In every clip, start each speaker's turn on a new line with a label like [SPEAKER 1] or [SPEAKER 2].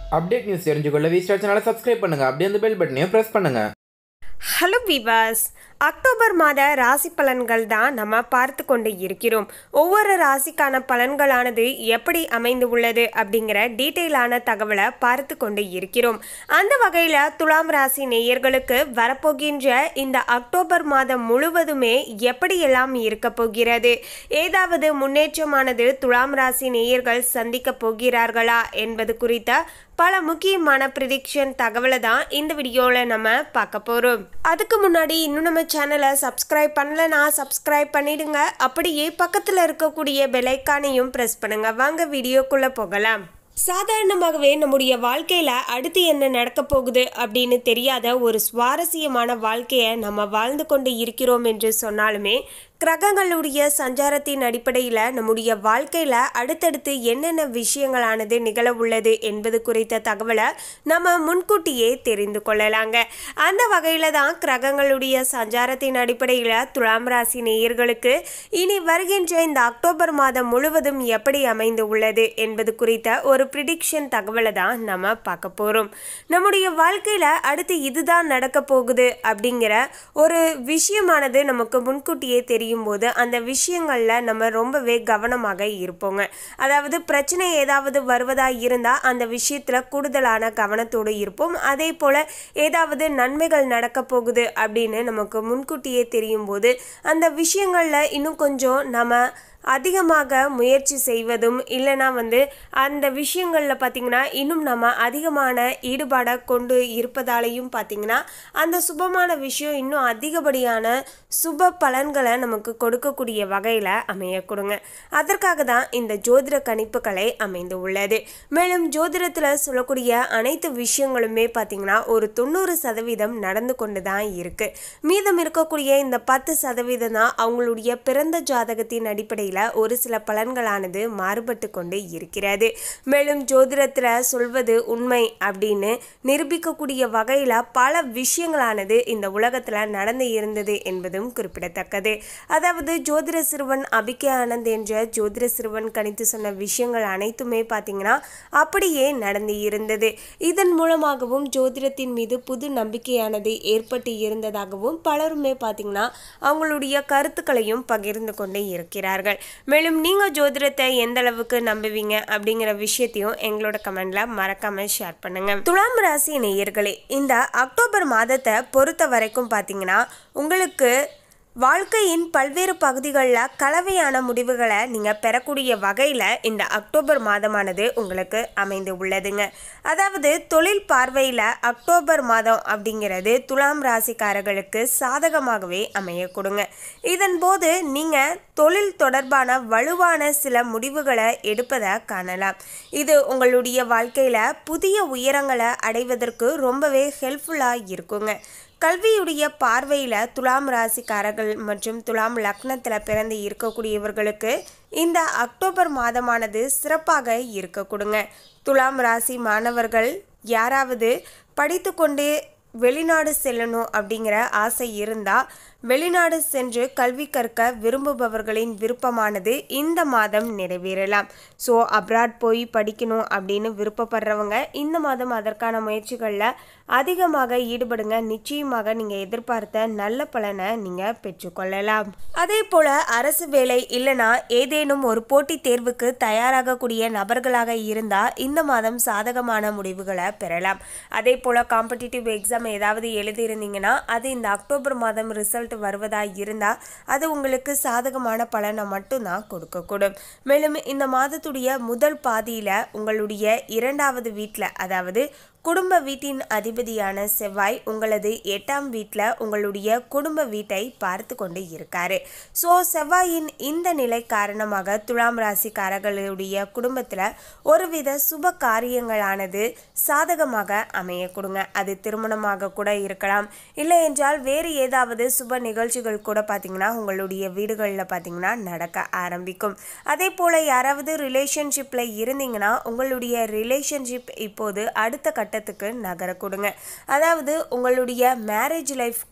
[SPEAKER 1] update news தெரிஞ்சுக்கொள்ள V star சேனலை subscribe பண்ணுங்கள் அப்படியே அந்த பெல் பட்டனையும் ப்ரெஸ் பண்ணுங்கள்
[SPEAKER 2] ஹலோ விவாஸ் அக்டோபர் மாத ராசி பலன்கள் தான் நம்ம பார்த்து கொண்டு இருக்கிறோம் ஒவ்வொரு ராசிக்கான பலன்களானது எப்படி அமைந்து உள்ளது அப்படிங்கிற டீட்டெயிலான தகவலை பார்த்து கொண்டு இருக்கிறோம் அந்த வகையில் துலாம் ராசி நேயர்களுக்கு வரப்போகின்ற இந்த அக்டோபர் மாதம் முழுவதுமே எப்படியெல்லாம் இருக்க போகிறது ஏதாவது முன்னேற்றமானது துலாம் ராசி நேயர்கள் சந்திக்க போகிறார்களா என்பது குறித்த பல முக்கியமான ப்ரிடிக்ஷன் தகவலை தான் இந்த வீடியோவில் நம்ம பார்க்க போகிறோம் அதுக்கு முன்னாடி இன்னும் நம்ம சேனலை சப்ஸ்கிரைப் பண்ணலனா சப்ஸ்கிரைப் பண்ணிடுங்க அப்படியே பக்கத்தில் இருக்கக்கூடிய பெலைக்கானையும் ப்ரெஸ் பண்ணுங்க வாங்க வீடியோக்குள்ளே போகலாம் சாதாரணமாகவே நம்முடைய வாழ்க்கையில் அடுத்து என்ன நடக்க போகுது அப்படின்னு தெரியாத ஒரு சுவாரஸ்யமான வாழ்க்கையை நம்ம வாழ்ந்து கொண்டு இருக்கிறோம் என்று சொன்னாலுமே கிரகங்களுடைய சஞ்சாரத்தின் அடிப்படையில் நம்முடைய வாழ்க்கையில் அடுத்தடுத்து என்னென்ன விஷயங்களானது நிகழ உள்ளது என்பது குறித்த தகவலை நம்ம முன்கூட்டியே தெரிந்து கொள்ளலாங்க அந்த வகையில் தான் கிரகங்களுடைய சஞ்சாரத்தின் அடிப்படையில் துலாம் ராசி நேயர்களுக்கு இனி வருகின்ற இந்த அக்டோபர் மாதம் முழுவதும் எப்படி அமைந்து உள்ளது என்பது குறித்த ஒரு ப்ரிடிக்ஷன் தகவலை தான் நம்ம பார்க்க போகிறோம் நம்முடைய வாழ்க்கையில் அடுத்து இதுதான் நடக்க போகுது அப்படிங்கிற ஒரு விஷயமானது நமக்கு முன்கூட்டியே தெரியும் போது அந்த விஷயங்களில் நம்ம ரொம்பவே கவனமாக இருப்போங்க அதாவது பிரச்சனை ஏதாவது வருவதா இருந்தால் அந்த விஷயத்தில் கூடுதலான கவனத்தோடு இருப்போம் அதே போல் ஏதாவது நன்மைகள் நடக்க போகுது அப்படின்னு நமக்கு முன்கூட்டியே தெரியும் போது அந்த விஷயங்களில் இன்னும் கொஞ்சம் நம்ம அதிகமாக முயற்சி செய்வதும் இல்லைனா வந்து அந்த விஷயங்களில் பார்த்திங்கன்னா இன்னும் நம்ம அதிகமான ஈடுபாடை கொண்டு இருப்பதாலையும் பார்த்திங்கன்னா அந்த சுபமான விஷயம் இன்னும் அதிகப்படியான சுப பலன்களை நமக்கு கொடுக்கக்கூடிய வகையில் அமைய கொடுங்க அதற்காக தான் இந்த ஜோதிட கணிப்புகளை அமைந்து உள்ளது மேலும் ஜோதிடத்தில் சொல்லக்கூடிய அனைத்து விஷயங்களுமே பார்த்திங்கன்னா ஒரு தொண்ணூறு சதவீதம் நடந்து கொண்டு தான் இருக்குது மீதம் இருக்கக்கூடிய இந்த பத்து சதவீதம் தான் அவங்களுடைய பிறந்த ஜாதகத்தின் அடிப்படையில் ஒரு சில பலன்களானது மாறுபட்டு கொண்டு இருக்கிறது மேலும் ஜோதிடத்தில் சொல்வது உண்மை அப்படின்னு நிரூபிக்கக்கூடிய வகையில் பல விஷயங்களானது இந்த உலகத்தில் நடந்து இருந்தது என்பதும் குறிப்பிடத்தக்கது அதாவது ஜோதிட சிறுவன் அபிகே ஆனந்த் என்ற ஜோதிட சிறுவன் கணித்து சொன்ன விஷயங்கள் அனைத்துமே பார்த்தீங்கன்னா அப்படியே நடந்து இருந்தது இதன் மூலமாகவும் ஜோதிடத்தின் மீது புது நம்பிக்கையானது ஏற்பட்டு இருந்ததாகவும் பலருமே பார்த்தீங்கன்னா அவங்களுடைய கருத்துக்களையும் பகிர்ந்து கொண்டே இருக்கிறார்கள் மேலும் நீங்கள் ஜோதிடத்தை எந்த அளவுக்கு நம்புவீங்க அப்படிங்கிற விஷயத்தையும் எங்களோட கமெண்ட்ல மறக்காம ஷேர் பண்ணுங்க துலாம் ராசி நேயர்களே இந்த அக்டோபர் மாதத்தை பொறுத்த வரைக்கும் பார்த்தீங்கன்னா உங்களுக்கு வாழ்க்கையின் பல்வேறு பகுதிகளில் கலவையான முடிவுகளை நீங்கள் பெறக்கூடிய வகையில் இந்த அக்டோபர் மாதமானது உங்களுக்கு அமைந்து உள்ளதுங்க அதாவது தொழில் பார்வையில் அக்டோபர் மாதம் அப்படிங்கிறது துலாம் ராசிக்காரர்களுக்கு சாதகமாகவே அமைய கொடுங்க இதன் போது நீங்கள் தொழில் தொடர்பான வலுவான சில முடிவுகளை எடுப்பதை காணலாம் இது உங்களுடைய வாழ்க்கையில் புதிய உயரங்களை அடைவதற்கு ரொம்பவே ஹெல்ப்ஃபுல்லாக இருக்குங்க கல்வியுடைய பார்வையில் துலாம் ராசிக்காரர்கள் மற்றும் துலாம் லக்னத்தில் பிறந்து இருக்கக்கூடியவர்களுக்கு இந்த அக்டோபர் மாதமானது சிறப்பாக இருக்க கொடுங்க துலாம் ராசி மாணவர்கள் யாராவது படித்து கொண்டு வெளிநாடு செல்லணும் அப்படிங்கிற ஆசை இருந்தால் வெளிநாடு சென்று கல்வி கற்க விரும்புபவர்களின் விருப்பமானது இந்த மாதம் நிறைவேறலாம் ஸோ அப்ராட் போய் படிக்கணும் அப்படின்னு விருப்பப்படுறவங்க இந்த மாதம் அதற்கான முயற்சிகளில் அதிகமாக ஈடுபடுங்க நிச்சயமாக நீங்கள் எதிர்பார்த்த நல்ல பலனை நீங்கள் பெற்றுக்கொள்ளலாம் அதே போல் அரசு வேலை இல்லைனா ஏதேனும் ஒரு போட்டித் தேர்வுக்கு தயாராகக்கூடிய நபர்களாக இருந்தால் இந்த மாதம் சாதகமான முடிவுகளை பெறலாம் அதே போல் காம்படிட்டிவ் எக்ஸாம் ஏதாவது எழுதியிருந்தீங்கன்னா அது இந்த அக்டோபர் மாதம் ரிசல்ட் வருவதா இருந்தால் அது உங்களுக்கு சாதகமான பலனை மட்டும்தான் கொடுக்கக்கூடும் மேலும் இந்த மாதத்துடைய முதல் பாதியில் உங்களுடைய இரண்டாவது வீட்டில் அதாவது குடும்ப வீட்டின் அதிபதியான செவ்வாய் உங்களது எட்டாம் வீட்டில் உங்களுடைய குடும்ப வீட்டை பார்த்து கொண்டு இருக்காரு ஸோ செவ்வாயின் இந்த நிலை காரணமாக துலாம் ராசிக்காரர்களுடைய குடும்பத்தில் ஒருவித சுப காரியங்களானது சாதகமாக அமைய கொடுங்க அது திருமணமாக கூட இருக்கலாம் இல்லை என்றால் வேறு ஏதாவது சுப நிகழ்ச்சிகள் கூட பார்த்தீங்கன்னா உங்களுடைய வீடுகளில் பார்த்தீங்கன்னா நடக்க ஆரம்பிக்கும் அதே போல் யாராவது ரிலேஷன்ஷிப்பில் இருந்தீங்கன்னா உங்களுடைய ரிலேஷன்ஷிப் இப்போது அடுத்த கட்டத்துக்கு நகர கொடுங்க அதாவது உங்களுடைய மேரேஜ் லைஃப்க்கு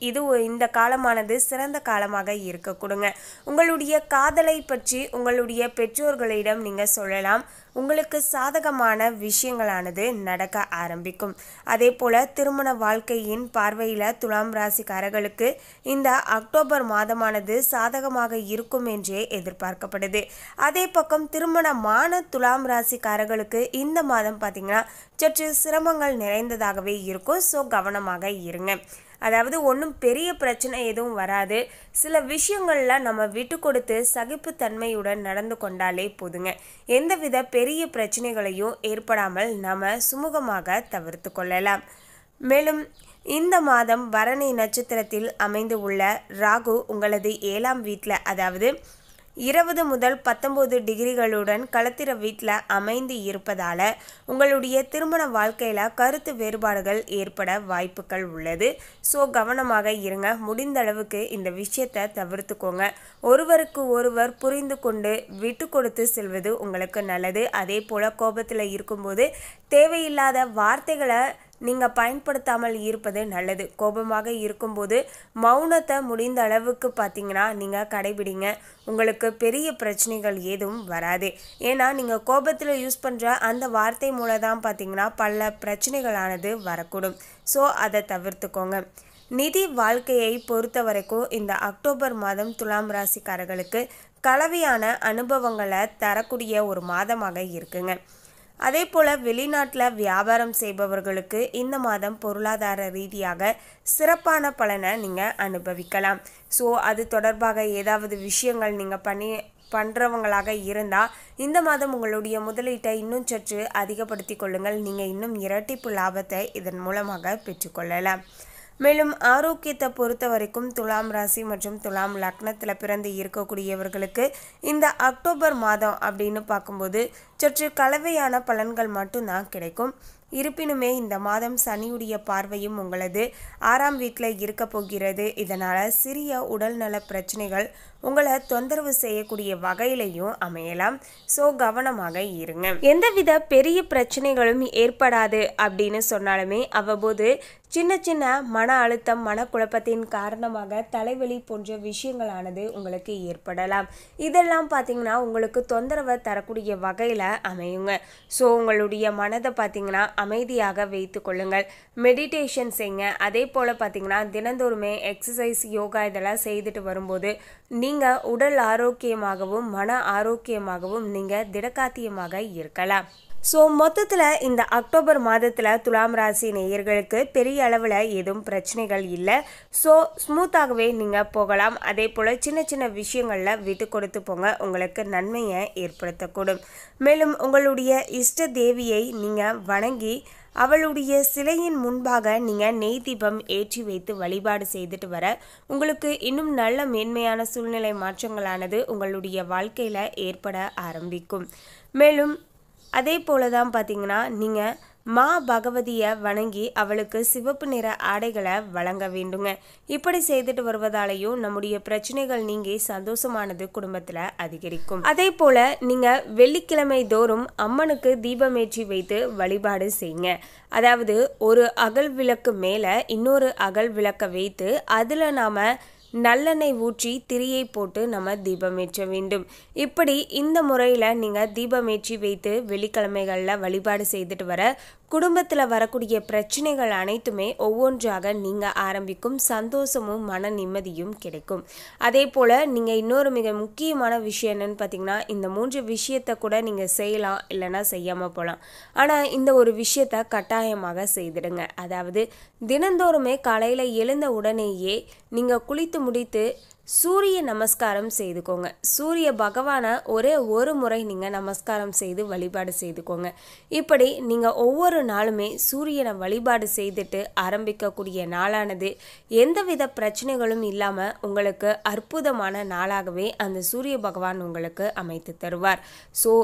[SPEAKER 2] இது ஒ- இந்த காலமானது சிறந்த காலமாக இருக்க கொடுங்க உங்களுடைய காதலை பற்றி உங்களுடைய பெற்றோர்களிடம் நீங்கள் சொல்லலாம் உங்களுக்கு சாதகமான விஷயங்களானது நடக்க ஆரம்பிக்கும் அதே போல திருமண வாழ்க்கையின் பார்வையில் துலாம் ராசிக்காரர்களுக்கு இந்த அக்டோபர் மாதமானது சாதகமாக இருக்கும் என்றே எதிர்பார்க்கப்படுது அதே பக்கம் திருமணமான துலாம் ராசிக்காரர்களுக்கு இந்த மாதம் பார்த்தீங்கன்னா சற்று சிரமங்கள் நிறைந்ததாகவே இருக்கும் ஸோ கவனமாக இருங்க அதாவது ஒன்றும் பெரிய பிரச்சனை எதுவும் வராது சில விஷயங்களில் நம்ம விட்டு கொடுத்து சகிப்புத்தன்மையுடன் நடந்து கொண்டாலே போதுங்க எந்தவித பெரிய பிரச்சனைகளையும் ஏற்படாமல் நம்ம சுமூகமாக தவிர்த்து கொள்ளலாம் மேலும் இந்த மாதம் பரணி நட்சத்திரத்தில் அமைந்து உள்ள ராகு உங்களது ஏழாம் வீட்டில் அதாவது இருபது முதல் பத்தொம்போது டிகிரிகளுடன் களத்திர வீட்டில் அமைந்து இருப்பதால் உங்களுடைய திருமண வாழ்க்கையில் கருத்து வேறுபாடுகள் ஏற்பட வாய்ப்புகள் உள்ளது ஸோ கவனமாக இருங்க முடிந்த அளவுக்கு இந்த விஷயத்தை தவிர்த்துக்கோங்க ஒருவருக்கு ஒருவர் புரிந்து கொண்டு விட்டு கொடுத்து செல்வது உங்களுக்கு நல்லது அதே போல் கோபத்தில் இருக்கும்போது தேவையில்லாத வார்த்தைகளை நீங்கள் பயன்படுத்தாமல் இருப்பது நல்லது கோபமாக இருக்கும்போது மௌனத்தை முடிந்த அளவுக்கு பார்த்தீங்கன்னா நீங்கள் கடைபிடிங்க உங்களுக்கு பெரிய பிரச்சனைகள் எதுவும் வராது ஏன்னா நீங்கள் கோபத்தில் யூஸ் பண்ணுற அந்த வார்த்தை மூலம் தான் பார்த்தீங்கன்னா பல பிரச்சனைகளானது வரக்கூடும் ஸோ அதை தவிர்த்துக்கோங்க நிதி வாழ்க்கையை பொறுத்த வரைக்கும் இந்த அக்டோபர் மாதம் துலாம் ராசிக்காரர்களுக்கு கலவையான அனுபவங்களை தரக்கூடிய ஒரு மாதமாக இருக்குங்க அதே போல் வெளிநாட்டில் வியாபாரம் செய்பவர்களுக்கு இந்த மாதம் பொருளாதார ரீதியாக சிறப்பான பலனை நீங்கள் அனுபவிக்கலாம் ஸோ அது தொடர்பாக ஏதாவது விஷயங்கள் நீங்கள் பண்ணி பண்ணுறவங்களாக இருந்தால் இந்த மாதம் உங்களுடைய முதலீட்டை இன்னும் சற்று அதிகப்படுத்தி கொள்ளுங்கள் நீங்கள் இன்னும் இரட்டிப்பு லாபத்தை இதன் மூலமாக பெற்றுக்கொள்ளலாம் மேலும் ஆரோக்கியத்தை பொறுத்த வரைக்கும் துலாம் ராசி மற்றும் துலாம் லக்னத்தில் பிறந்து இருக்கக்கூடியவர்களுக்கு இந்த அக்டோபர் மாதம் அப்படின்னு பார்க்கும்போது சற்று கலவையான பலன்கள் மட்டும்தான் கிடைக்கும் இருப்பினுமே இந்த மாதம் சனியுடைய பார்வையும் உங்களது ஆறாம் வீட்டில் இருக்க போகிறது இதனால் சிறிய உடல்நல பிரச்சனைகள் உங்களை தொந்தரவு செய்யக்கூடிய வகையிலையும் அமையலாம் ஸோ கவனமாக இருங்க எந்தவித பெரிய பிரச்சனைகளும் ஏற்படாது அப்படின்னு சொன்னாலுமே அவ்வப்போது சின்ன சின்ன மன அழுத்தம் மனக்குழப்பத்தின் காரணமாக தலைவலி போன்ற விஷயங்களானது உங்களுக்கு ஏற்படலாம் இதெல்லாம் பார்த்தீங்கன்னா உங்களுக்கு தொந்தரவை தரக்கூடிய வகையில் அமையுங்க ஸோ உங்களுடைய மனதை பார்த்தீங்கன்னா அமைதியாக வைத்து கொள்ளுங்கள் மெடிடேஷன் செய்யுங்க அதே போல் பார்த்தீங்கன்னா தினந்தோறுமே எக்ஸசைஸ் யோகா இதெல்லாம் செய்துட்டு வரும்போது நீங்கள் உடல் ஆரோக்கியமாகவும் மன ஆரோக்கியமாகவும் நீங்கள் திடகாத்தியமாக இருக்கலாம் ஸோ மொத்தத்தில் இந்த அக்டோபர் மாதத்தில் துலாம் ராசி நேயர்களுக்கு பெரிய அளவில் எதுவும் பிரச்சனைகள் இல்லை ஸோ ஸ்மூத்தாகவே நீங்கள் போகலாம் அதே போல் சின்ன சின்ன விஷயங்களில் விட்டு கொடுத்து போங்க உங்களுக்கு நன்மையை ஏற்படுத்தக்கூடும் மேலும் உங்களுடைய இஷ்ட தேவியை நீங்கள் வணங்கி அவளுடைய சிலையின் முன்பாக நீங்கள் நெய் தீபம் ஏற்றி வைத்து வழிபாடு செய்துட்டு வர உங்களுக்கு இன்னும் நல்ல மேன்மையான சூழ்நிலை மாற்றங்களானது உங்களுடைய வாழ்க்கையில் ஏற்பட ஆரம்பிக்கும் மேலும் அதே போல தான் பார்த்தீங்கன்னா நீங்கள் மா பகவதியை வணங்கி அவளுக்கு சிவப்பு நிற ஆடைகளை வழங்க வேண்டுங்க இப்படி செய்துட்டு வருவதாலையும் நம்முடைய பிரச்சனைகள் நீங்கி சந்தோஷமானது குடும்பத்தில் அதிகரிக்கும் அதே போல் நீங்கள் வெள்ளிக்கிழமை தோறும் அம்மனுக்கு தீபமேற்றி வைத்து வழிபாடு செய்யுங்க அதாவது ஒரு அகல் விளக்கு மேலே இன்னொரு அகல் விளக்கை வைத்து அதில் நாம் நல்லெண்ணெய் ஊற்றி திரியை போட்டு நம்ம தீபமேற்ற வேண்டும் இப்படி இந்த முறையில் நீங்கள் தீபமேற்றி வைத்து வெள்ளிக்கிழமைகளில் வழிபாடு செய்துட்டு வர குடும்பத்தில் வரக்கூடிய பிரச்சனைகள் அனைத்துமே ஒவ்வொன்றாக நீங்கள் ஆரம்பிக்கும் சந்தோஷமும் மன நிம்மதியும் கிடைக்கும் அதே போல் நீங்கள் இன்னொரு மிக முக்கியமான விஷயம் என்னன்னு பார்த்தீங்கன்னா இந்த மூன்று விஷயத்தை கூட நீங்கள் செய்யலாம் இல்லைன்னா செய்யாமல் போகலாம் ஆனால் இந்த ஒரு விஷயத்தை கட்டாயமாக செய்திடுங்க அதாவது தினந்தோறுமே காலையில் எழுந்த உடனேயே நீங்கள் குளித்து முடித்து சூரிய நமஸ்காரம் செய்துக்கோங்க சூரிய பகவானை ஒரே ஒரு முறை நீங்கள் நமஸ்காரம் செய்து வழிபாடு செய்துக்கோங்க இப்படி நீங்கள் ஒவ்வொரு நாளுமே சூரியனை வழிபாடு செய்துட்டு ஆரம்பிக்கக்கூடிய நாளானது எந்தவித பிரச்சனைகளும் இல்லாமல் உங்களுக்கு அற்புதமான நாளாகவே அந்த சூரிய பகவான் உங்களுக்கு அமைத்து தருவார் ஸோ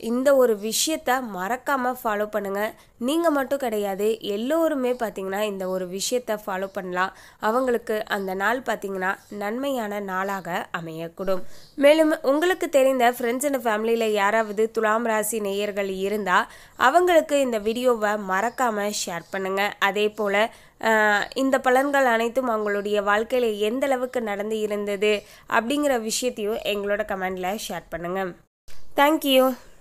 [SPEAKER 2] இந்த ஒரு விஷயத்த மறக்காமல் ஃபாலோ பண்ணுங்கள் நீங்கள் மட்டும் கிடையாது எல்லோருமே பார்த்தீங்கன்னா இந்த ஒரு விஷயத்த ஃபாலோ பண்ணலாம் அவங்களுக்கு அந்த நாள் பார்த்தீங்கன்னா நன்மையான நாளாக அமையக்கூடும் மேலும் உங்களுக்கு தெரிந்த ஃப்ரெண்ட்ஸ் அண்ட் ஃபேமிலியில் யாராவது துலாம் ராசி நேயர்கள் இருந்தால் அவங்களுக்கு இந்த வீடியோவை மறக்காமல் ஷேர் பண்ணுங்கள் அதே போல் ஆஹ் இந்த பலன்கள் அனைத்தும் அவங்களுடைய வாழ்க்கையில் எந்த அளவுக்கு நடந்து இருந்தது அப்படிங்கிற விஷயத்தையும் எங்களோட கமெண்டில் ஷேர் பண்ணுங்கள் தேங்க்யூ